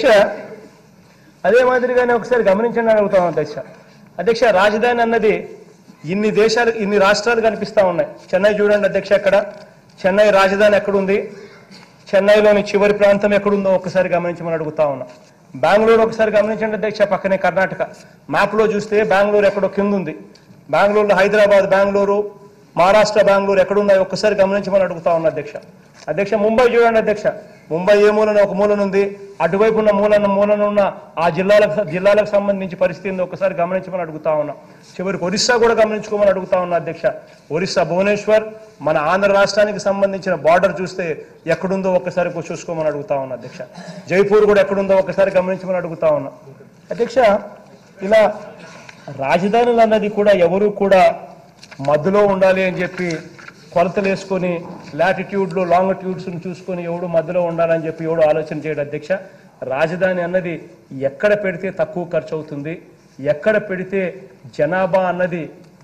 అదే మాదిరిగానే ఒకసారి గమనించండి అని అడుగుతాం అధ్యక్ష అధ్యక్ష రాజధాని అన్నది ఇన్ని దేశాలు ఇన్ని రాష్ట్రాలు కనిపిస్తా ఉన్నాయి చెన్నై చూడండి అధ్యక్ష అక్కడ చెన్నై రాజధాని ఎక్కడుంది చెన్నైలోని చివరి ప్రాంతం ఎక్కడుందో ఒకసారి గమనించమని అడుగుతా ఉన్నా బెంగళూరు ఒకసారి గమనించండి అధ్యక్ష పక్కనే కర్ణాటక మ్యాప్లో చూస్తే బెంగళూరు ఎక్కడో కింద ఉంది బెంగళూరులో హైదరాబాద్ బెంగళూరు మహారాష్ట్ర బెంగళూరు ఎక్కడున్నాయో ఒక్కసారి గమనించమని అడుగుతా ఉన్నా అధ్యక్ష అధ్యక్ష ముంబై చూడండి అధ్యక్ష ముంబై ఏ మూలన ఒక మూలన ఉంది అటువైపు ఉన్న మూలన మూలన ఉన్న ఆ జిల్లాలకు జిల్లాలకు సంబంధించి పరిస్థితి ఏందో ఒకసారి గమనించమని అడుగుతా ఉన్నా చివరికి ఒరిస్సా కూడా గమనించుకోమని అడుగుతా ఉన్నా అధ్యక్ష ఒరిస్సా భువనేశ్వర్ మన ఆంధ్ర రాష్ట్రానికి సంబంధించిన బార్డర్ చూస్తే ఎక్కడుందో ఒక్కసారి పోయి చూసుకోమని అడుగుతా ఉన్నా అధ్యక్ష జైపూర్ కూడా ఎక్కడుందో ఒకసారి గమనించమని అడుగుతా ఉన్నా అధ్యక్ష ఇలా రాజధానులు అన్నది కూడా ఎవరు కూడా మధ్యలో ఉండాలి అని చెప్పి కొలతలు వేసుకొని లాటిట్యూడ్లు లాంగిట్యూడ్స్ని చూసుకొని ఎవడు మధ్యలో ఉండాలని చెప్పి ఎవడు ఆలోచన చేయడు అధ్యక్ష రాజధాని అన్నది ఎక్కడ పెడితే తక్కువ ఖర్చు అవుతుంది ఎక్కడ పెడితే జనాభా అన్నది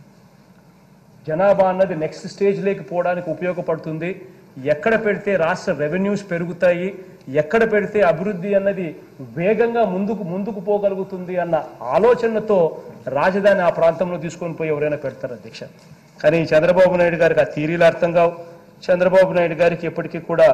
జనాభా అన్నది నెక్స్ట్ స్టేజ్లోకి పోవడానికి ఉపయోగపడుతుంది ఎక్కడ పెడితే రాష్ట్ర రెవెన్యూస్ పెరుగుతాయి ఎక్కడ పెడితే అభివృద్ధి అన్నది వేగంగా ముందుకు ముందుకు పోగలుగుతుంది అన్న ఆలోచనతో రాజధాని ఆ ప్రాంతంలో తీసుకొని పోయి ఎవరైనా పెడతారు అధ్యక్ష కానీ చంద్రబాబు నాయుడు గారికి ఆ థీరీలు అర్థం కావు చంద్రబాబు నాయుడు గారికి ఎప్పటికీ కూడా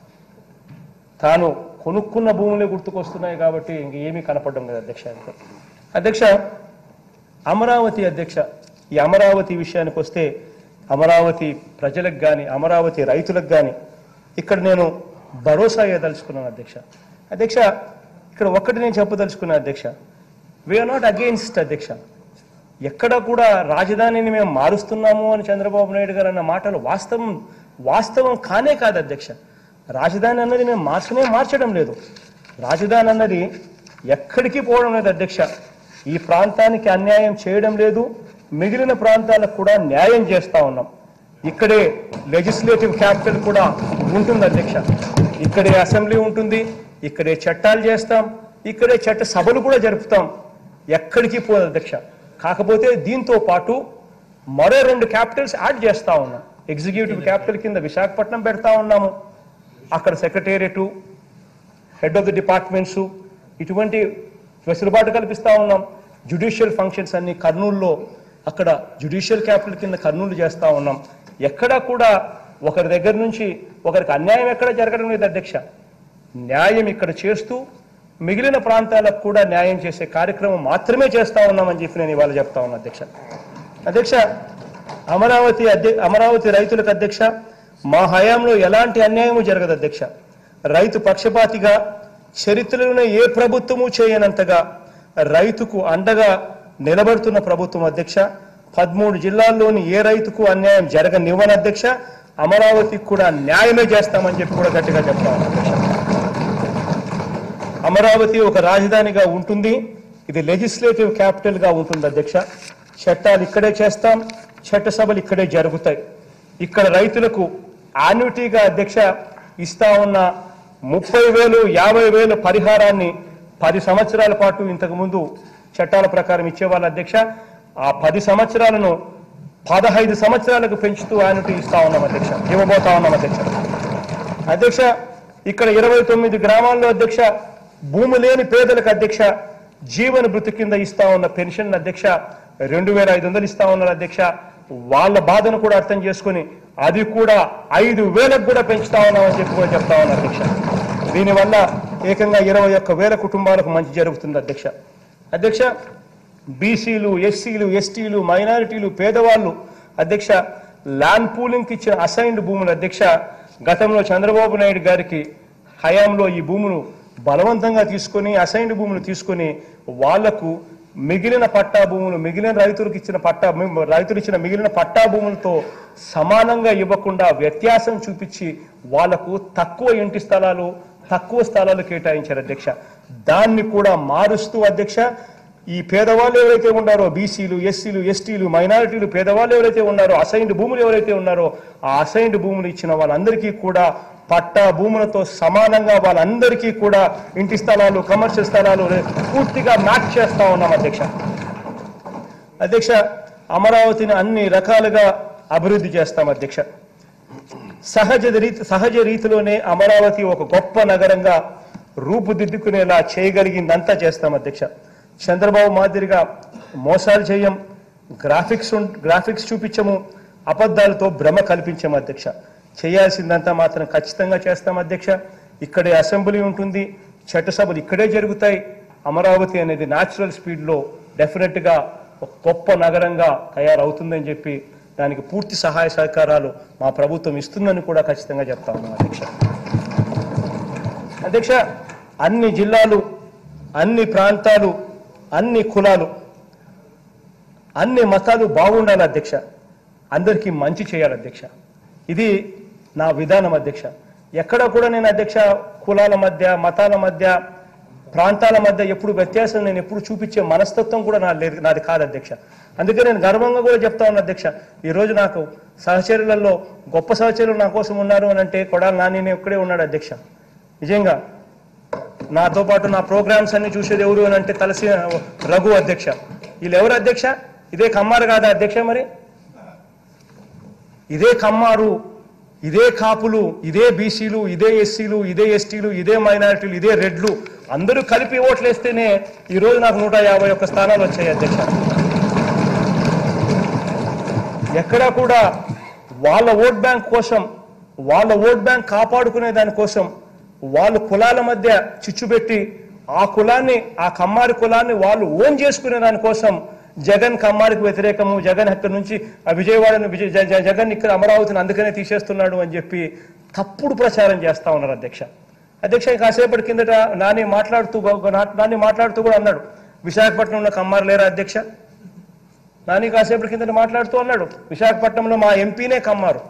తాను కొనుక్కున్న భూములే గుర్తుకొస్తున్నాయి కాబట్టి ఇంక ఏమీ కనపడడం లేదు అధ్యక్ష ఆయనకు. అధ్యక్ష అమరావతి అధ్యక్ష ఈ అమరావతి విషయానికి వస్తే అమరావతి ప్రజలకు కానీ అమరావతి రైతులకు కానీ ఇక్కడ నేను భరోసా ఇవ్వదలుచుకున్నాను అధ్యక్ష అధ్యక్ష ఇక్కడ ఒక్కటి నేను చెప్పదలుచుకున్నాను అధ్యక్ష వీఆర్ నాట్ అగెయిన్స్ట్ అధ్యక్ష ఎక్కడ కూడా రాజధానిని మేము మారుస్తున్నాము అని చంద్రబాబు నాయుడు గారు అన్న మాటలు వాస్తవం వాస్తవం కానే కాదు అధ్యక్ష రాజధాని అన్నది మేము మార్చనే మార్చడం లేదు రాజధాని అన్నది ఎక్కడికి పోవడం లేదు అధ్యక్ష ఈ ప్రాంతానికి అన్యాయం చేయడం లేదు మిగిలిన ప్రాంతాలకు కూడా న్యాయం చేస్తా ఉన్నాం ఇక్కడే లెజిస్లేటివ్ క్యాపిటల్ కూడా ఉంటుంది అధ్యక్ష ఇక్కడే అసెంబ్లీ ఉంటుంది ఇక్కడే చట్టాలు చేస్తాం ఇక్కడే చట్ట సభలు కూడా జరుపుతాం ఎక్కడికి పోదు అధ్యక్ష కాకపోతే దీంతో పాటు మరో రెండు క్యాపిటల్స్ యాడ్ చేస్తా ఉన్నాం ఎగ్జిక్యూటివ్ క్యాపిటల్ కింద విశాఖపట్నం పెడతా ఉన్నాము అక్కడ secretariat head of the departments ఇటువంటి వెసులుబాటు కల్పిస్తా ఉన్నాం జ్యుడిషియల్ ఫంక్షన్స్ అన్ని కర్నూలులో అక్కడ జ్యుడిషియల్ క్యాపిటల్ కింద కర్నూలు చేస్తా ఉన్నాం ఎక్కడా కూడా ఒకరి దగ్గర నుంచి ఒకరికి అన్యాయం ఎక్కడ జరగడం లేదు అధ్యక్ష న్యాయం ఇక్కడ చేస్తూ మిగిలిన ప్రాంతాలకు కూడా న్యాయం చేసే కార్యక్రమం మాత్రమే చేస్తా ఉన్నామని చెప్పి నేను ఇవాళ చెప్తా ఉన్నా అధ్యక్ష అధ్యక్ష అమరావతి అధ్య అమరావతి రైతులకు అధ్యక్ష మా హయాంలో ఎలాంటి అన్యాయము జరగదు అధ్యక్ష రైతు పక్షపాతిగా చరిత్రలోనే ఏ ప్రభుత్వము చేయనంతగా రైతుకు అండగా నిలబడుతున్న ప్రభుత్వం అధ్యక్ష పదమూడు జిల్లాల్లోని ఏ రైతుకు అన్యాయం జరగనివ్వని అధ్యక్ష అమరావతికి కూడా న్యాయమే చేస్తామని చెప్పి కూడా గట్టిగా చెప్తాను అధ్యక్ష అమరావతి ఒక రాజధానిగా ఉంటుంది ఇది లెజిస్లేటివ్ క్యాపిటల్ గా ఉంటుంది అధ్యక్ష చట్టాలు ఇక్కడే చేస్తాం చట్టసభలు ఇక్కడే జరుగుతాయి ఇక్కడ రైతులకు యాన్యుటీగా అధ్యక్ష ఇస్తా ఉన్న ముప్పై వేలు యాభై వేలు పరిహారాన్ని పది సంవత్సరాల పాటు ఇంతకు ముందు చట్టాల ప్రకారం ఇచ్చేవాళ్ళ అధ్యక్ష ఆ పది సంవత్సరాలను పదహైదు సంవత్సరాలకు పెంచుతూ యాన్యుటీ ఇస్తా ఉన్నాం అధ్యక్ష ఇవ్వబోతా ఉన్నాం అధ్యక్ష అధ్యక్ష ఇక్కడ ఇరవై తొమ్మిది గ్రామాల్లో అధ్యక్ష భూమి లేని పేదలకు అధ్యక్ష జీవన భృతి కింద ఇస్తా ఉన్న పెన్షన్ అధ్యక్ష రెండు వేల ఐదు వందలు ఇస్తా ఉన్నారు అధ్యక్ష వాళ్ళ బాధను కూడా అర్థం చేసుకొని అది కూడా ఐదు వేలకు కూడా పెంచుతా ఉన్నామని చెప్పి కూడా చెప్తా ఉన్నా అధ్యక్ష దీనివల్ల ఏకంగా ఇరవై ఒక్క వేల కుటుంబాలకు మంచి జరుగుతుంది అధ్యక్ష అధ్యక్ష బీసీలు ఎస్సీలు ఎస్టీలు మైనారిటీలు పేదవాళ్ళు అధ్యక్ష ల్యాండ్ పూలింగ్కి ఇచ్చిన అసైన్డ్ భూములు అధ్యక్ష గతంలో చంద్రబాబు నాయుడు గారికి హయాంలో ఈ భూములు బలవంతంగా తీసుకొని అసైన్డ్ భూములు తీసుకొని వాళ్లకు మిగిలిన పట్టా భూములు మిగిలిన రైతులకు ఇచ్చిన పట్టా మి- రైతులు ఇచ్చిన మిగిలిన పట్టా భూములతో సమానంగా ఇవ్వకుండా వ్యత్యాసం చూపించి వాళ్లకు తక్కువ ఇంటి స్థలాలు తక్కువ స్థలాలు కేటాయించారు అధ్యక్ష దాన్ని కూడా మారుస్తూ అధ్యక్ష ఈ పేదవాళ్ళు ఎవరైతే ఉన్నారో బీసీలు ఎస్సీలు ఎస్టీలు మైనారిటీలు పేదవాళ్ళు ఎవరైతే ఉన్నారో అసైన్డ్ భూములు ఎవరైతే ఉన్నారో ఆ అసైన్డ్ భూములు ఇచ్చిన వాళ్ళందరికీ కూడా పట్టా భూములతో సమానంగా వాళ్ళందరికీ కూడా ఇంటి స్థలాలు కమర్షియల్ స్థలాలు పూర్తిగా మ్యాచ్ చేస్తా ఉన్నాం అధ్యక్ష అధ్యక్ష అమరావతిని అన్ని రకాలుగా అభివృద్ధి చేస్తాం అధ్యక్ష సహజ రీతి సహజ రీతిలోనే అమరావతి ఒక గొప్ప నగరంగా రూపుదిద్దుకునేలా చేయగలిగిందంతా చేస్తాం అధ్యక్ష చంద్రబాబు మాదిరిగా మోసాలు చేయం గ్రాఫిక్స్ ఉం- గ్రాఫిక్స్ చూపించము అబద్ధాలతో భ్రమ కల్పించము అధ్యక్ష చేయాల్సిందంతా మాత్రం ఖచ్చితంగా చేస్తాం అధ్యక్ష ఇక్కడే అసెంబ్లీ ఉంటుంది చట్టసభలు ఇక్కడే జరుగుతాయి అమరావతి అనేది న్యాచురల్ స్పీడ్లో డెఫినెట్గా ఒక గొప్ప నగరంగా తయారవుతుందని చెప్పి దానికి పూర్తి సహాయ సహకారాలు మా ప్రభుత్వం ఇస్తుందని కూడా ఖచ్చితంగా చెప్తా ఉన్నాం అధ్యక్ష అధ్యక్ష అన్ని జిల్లాలు అన్ని ప్రాంతాలు అన్ని కులాలు అన్ని మతాలు బాగుండాలి అధ్యక్ష అందరికీ మంచి చేయాలి అధ్యక్ష ఇది నా విధానం అధ్యక్ష ఎక్కడ కూడా నేను అధ్యక్ష కులాల మధ్య మతాల మధ్య ప్రాంతాల మధ్య ఎప్పుడు వ్యత్యాసం నేను ఎప్పుడు చూపించే మనస్తత్వం కూడా నా లేదు నాది కాదు అధ్యక్ష అందుకే నేను గర్వంగా కూడా చెప్తా ఉన్నా అధ్యక్ష ఈ రోజు నాకు సహచరులలో గొప్ప సహచరులు నా కోసం ఉన్నారు అని అంటే కొడాలి నాని ఒక్కడే ఉన్నాడు అధ్యక్ష నిజంగా నాతో పాటు నా ప్రోగ్రామ్స్ అన్ని చూసేది ఎవరు అని అంటే తలసి రఘు అధ్యక్ష వీళ్ళు ఎవరు అధ్యక్ష ఇదే కమ్మారు కాదా అధ్యక్ష మరి ఇదే కమ్మారు ఇదే కాపులు ఇదే బీసీలు ఇదే ఎస్సీలు ఇదే ఎస్టీలు ఇదే మైనారిటీలు ఇదే రెడ్లు అందరూ కలిపి ఓట్లేస్తేనే ఈ రోజు నాకు నూట యాభై ఒక్క స్థానాలు వచ్చాయి అధ్యక్ష ఎక్కడా కూడా వాళ్ళ ఓట్ బ్యాంక్ కోసం వాళ్ళ ఓట్ బ్యాంక్ కాపాడుకునే దానికోసం వాళ్ళు కులాల మధ్య చిచ్చు పెట్టి ఆ కులాన్ని ఆ కమ్మారి కులాన్ని వాళ్ళు ఓన్ చేసుకునే దానికోసం జగన్ కమ్మారికి వ్యతిరేకము జగన్ అక్కడి నుంచి ఆ విజయవాడను విజయ జ- జ- జగన్ ఇక్కడ అమరావతిని అందుకనే తీసేస్తున్నాడు అని చెప్పి తప్పుడు ప్రచారం చేస్తా ఉన్నారు అధ్యక్ష అధ్యక్ష కాసేపటి కిందట నాని మాట్లాడుతూ గో- నా- నాని మాట్లాడుతూ కూడా అన్నాడు విశాఖపట్నంలో కమ్మారు లేరా అధ్యక్ష నాని కాసేపటి కిందట మాట్లాడుతూ అన్నాడు విశాఖపట్నంలో మా ఎంపీనే కమ్మారు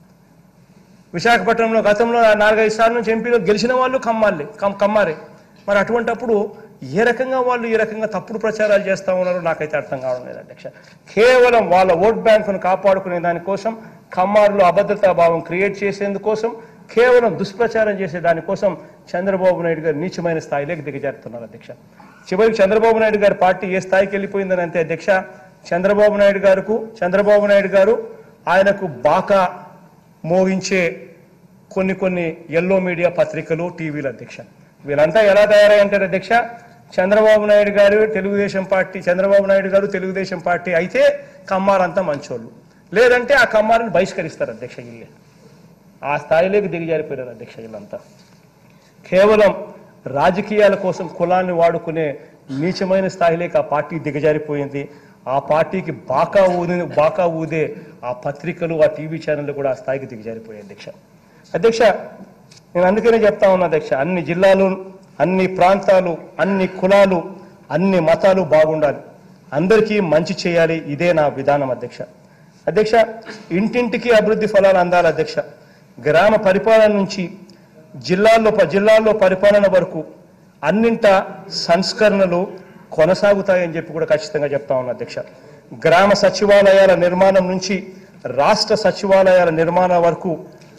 విశాఖపట్నంలో గతంలో నాలుగైదు సార్లు నుంచి ఎంపీలో గెలిచిన వాళ్ళు కమ్మాలి కమ్- కమ్మారే మరి అటువంటప్పుడు ఏ రకంగా వాళ్ళు ఈ రకంగా తప్పుడు ప్రచారాలు చేస్తా ఉన్నారో నాకైతే అర్థం కావడం లేదు అధ్యక్ష కేవలం వాళ్ళ ఓట్ బ్యాంకును కాపాడుకునే దానికోసం కమ్మారులో అభద్రతా భావం క్రియేట్ చేసేందుకోసం కేవలం దుష్ప్రచారం చేసే దానికోసం చంద్రబాబు నాయుడు గారు నీచమైన స్థాయిలోకి దిగజారుతున్నారు అధ్యక్ష చివరికి చంద్రబాబు నాయుడు గారి పార్టీ ఏ స్థాయికి వెళ్ళిపోయిందని అంటే అధ్యక్ష చంద్రబాబు నాయుడు గారుకు చంద్రబాబు నాయుడు గారు ఆయనకు బాకా మోగించే కొన్ని కొన్ని ఎల్లో మీడియా పత్రికలు టీవీలు అధ్యక్ష వీళ్ళంతా ఎలా తయారయ్యంటారు అధ్యక్ష చంద్రబాబు నాయుడు గారు తెలుగుదేశం పార్టీ చంద్రబాబు నాయుడు గారు తెలుగుదేశం పార్టీ అయితే కమ్మారంతా మంచోళ్ళు లేదంటే ఆ కమ్మారిని బహిష్కరిస్తారు అధ్యక్ష వీళ్ళే ఆ స్థాయిలోకి దిగజారిపోయారు అధ్యక్ష వీళ్ళంతా కేవలం రాజకీయాల కోసం కులాన్ని వాడుకునే నీచమైన స్థాయిలోకి ఆ పార్టీ దిగజారిపోయింది ఆ పార్టీకి బాకా ఊది బాకా ఊదే ఆ పత్రికలు ఆ టీవీ ఛానళ్ళు కూడా ఆ స్థాయికి దిగజారిపోయాయి అధ్యక్ష అధ్యక్ష నేను అందుకనే చెప్తా ఉన్నా అధ్యక్ష అన్ని జిల్లాలు అన్ని ప్రాంతాలు అన్ని కులాలు అన్ని మతాలు బాగుండాలి అందరికీ మంచి చేయాలి ఇదే నా విధానం అధ్యక్ష అధ్యక్ష ఇంటింటికి అభివృద్ధి ఫలాలు అందాలి అధ్యక్ష గ్రామ పరిపాలన నుంచి జిల్లాల్లో జిల్లాల్లో పరిపాలన వరకు అన్నింట సంస్కరణలు కొనసాగుతాయని చెప్పి కూడా ఖచ్చితంగా చెప్తా ఉన్నా అధ్యక్ష గ్రామ సచివాలయాల నిర్మాణం నుంచి రాష్ట్ర సచివాలయాల నిర్మాణం వరకు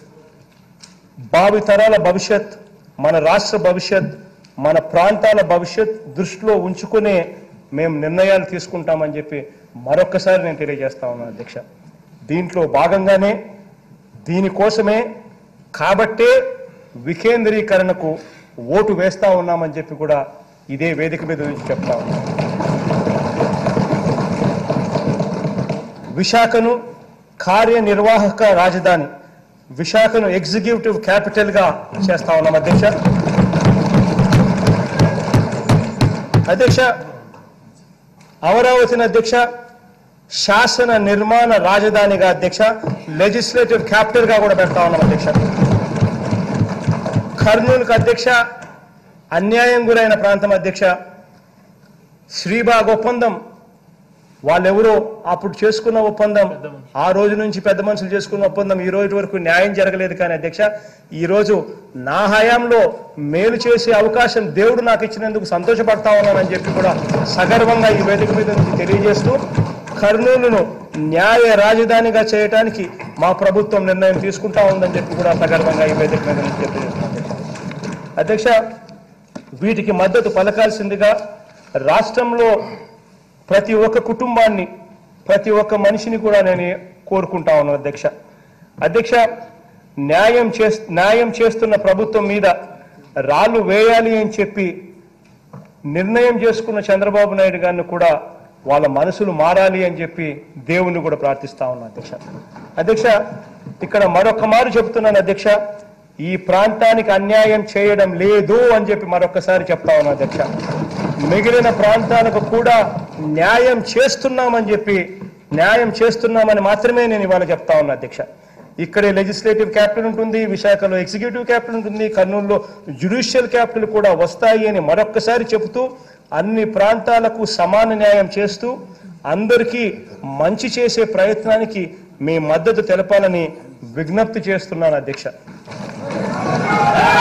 భావితరాల భవిష్యత్ మన రాష్ట్ర భవిష్యత్ మన ప్రాంతాల భవిష్యత్ దృష్టిలో ఉంచుకునే మేము నిర్ణయాలు తీసుకుంటామని చెప్పి మరొక్కసారి నేను తెలియజేస్తా ఉన్నాను అధ్యక్ష దీంట్లో భాగంగానే దీనికోసమే కాబట్టే వికేంద్రీకరణకు ఓటు వేస్తా ఉన్నామని చెప్పి కూడా ఇదే వేదిక మీద నుంచి చెప్తా ఉన్నాను విశాఖను కార్యనిర్వాహక రాజధాని విశాఖను ఎగ్జిక్యూటివ్ క్యాపిటల్గా చేస్తా ఉన్నాం అధ్యక్ష అధ్యక్ష అమరావతిని అధ్యక్ష శాసన నిర్మాణ రాజధానిగా అధ్యక్ష లెజిస్లేటివ్ క్యాపిటల్ గా కూడా పెడతా ఉన్నాం అధ్యక్ష కర్నూలుకు అధ్యక్ష అన్యాయం గురైన ప్రాంతం అధ్యక్ష శ్రీబాగ్ ఒప్పందం వాళ్ళెవరో అప్పుడు చేసుకున్న ఒప్పందం ఆ రోజు నుంచి పెద్ద మనుషులు చేసుకున్న ఒప్పందం ఈ రోజు వరకు న్యాయం జరగలేదు కానీ అధ్యక్ష ఈ రోజు నా హయాంలో మేలు చేసే అవకాశం దేవుడు నాకు ఇచ్చినందుకు సంతోషపడతా ఉన్నానని చెప్పి కూడా సగర్వంగా ఈ వేదిక మీద నుంచి తెలియజేస్తూ కర్నూలును న్యాయ రాజధానిగా చేయడానికి మా ప్రభుత్వం నిర్ణయం తీసుకుంటా ఉందని చెప్పి కూడా సగర్వంగా ఈ వేదిక మీద నుంచి తెలియజేస్తున్నాను అధ్యక్ష వీటికి మద్దతు పలకాల్సిందిగా రాష్ట్రంలో ప్రతి ఒక్క కుటుంబాన్ని ప్రతి ఒక్క మనిషిని కూడా నేను కోరుకుంటా ఉన్నాను అధ్యక్ష అధ్యక్ష న్యాయం చేస్ న్యాయం చేస్తున్న ప్రభుత్వం మీద రాళ్ళు వేయాలి అని చెప్పి నిర్ణయం చేసుకున్న చంద్రబాబు నాయుడు గారిని కూడా వాళ్ళ మనసులు మారాలి అని చెప్పి దేవుణ్ణి కూడా ప్రార్థిస్తా ఉన్నా అధ్యక్ష అధ్యక్ష ఇక్కడ మరొక మారు చెప్తున్నాను అధ్యక్ష ఈ ప్రాంతానికి అన్యాయం చేయడం లేదు అని చెప్పి మరొకసారి చెప్తా ఉన్నా అధ్యక్ష మిగిలిన ప్రాంతాలకు కూడా న్యాయం చేస్తున్నామని చెప్పి న్యాయం చేస్తున్నామని మాత్రమే నేను ఇవాళ చెప్తా ఉన్నా అధ్యక్ష ఇక్కడే లెజిస్లేటివ్ క్యాపిటల్ ఉంటుంది విశాఖలో ఎగ్జిక్యూటివ్ క్యాపిటల్ ఉంటుంది కర్నూలులో జ్యుడిషియల్ క్యాపిటల్ కూడా వస్తాయి అని మరొక్కసారి చెబుతూ అన్ని ప్రాంతాలకు సమాన న్యాయం చేస్తూ అందరికీ మంచి చేసే ప్రయత్నానికి మీ మద్దతు తెలపాలని విజ్ఞప్తి చేస్తున్నాను అధ్యక్ష